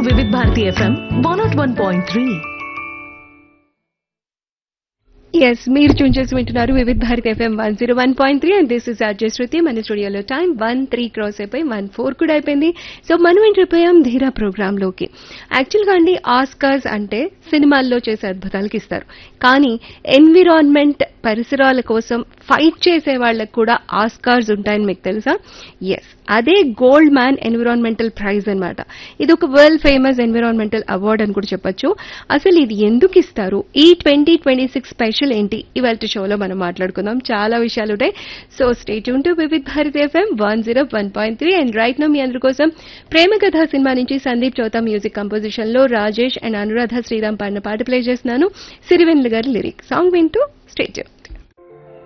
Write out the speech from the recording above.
వివిధ Bharati FM one nought one point three yes మీరు tune చేసి వింటున్నారు Vividh Bharat FM one zero one point three and this is RJ Shruti మన స్టూడియోలో టైం వన్ త్రీ క్రాస్ అయిపోయి one four కూడా అయిపోయింది సో మనం ఎంట్రిపోయాం ధీరా ప్రోగ్రామ్ లోకి యాక్చువల్గా అండి ఆస్కార్స్ అంటే సినిమాల్లో చేసే అద్భుతాలకి ఇస్తారు కానీ ఎన్విరాన్మెంట్ పరిసరాల కోసం ఫైట్ చేసే వాళ్ళకి కూడా ఆస్కార్స్ ఉంటాయని మీకు తెలుసా ఎస్ అదే గోల్డ్ మ్యాన్ ఎన్విరాన్మెంటల్ ప్రైజ్ అన్నమాట ఇది ఒక వరల్డ్ ఫేమస్ ఎన్విరాన్మెంటల్ అవార్డ్ అని కూడా చెప్పొచ్చు అసలు ఇది ఎందుకు ఇస్తారు ఈ ట్వంటీ ట్వంటీ సిక్స్ స్పెషల్ ఏంటి ఇవాళ షోలో మనం మాట్లాడుకుందాం చాలా విషయాలు ఉంటాయి so stay tuned to Vividh Bharati FM one zero one point three and right now మీ అందరి కోసం ప్రేమ కథ సినిమా నుంచి సందీప్ చౌతా మ్యూజిక్ కంపోజిషన్ లో రాజేష్ అండ్ అనురాధ శ్రీరామ్ పాడిన పాట ప్లే చేస్తున్నాను సిరివెన్లు గారి లిరిక్ సాంగ్ వింటూ స్టేట్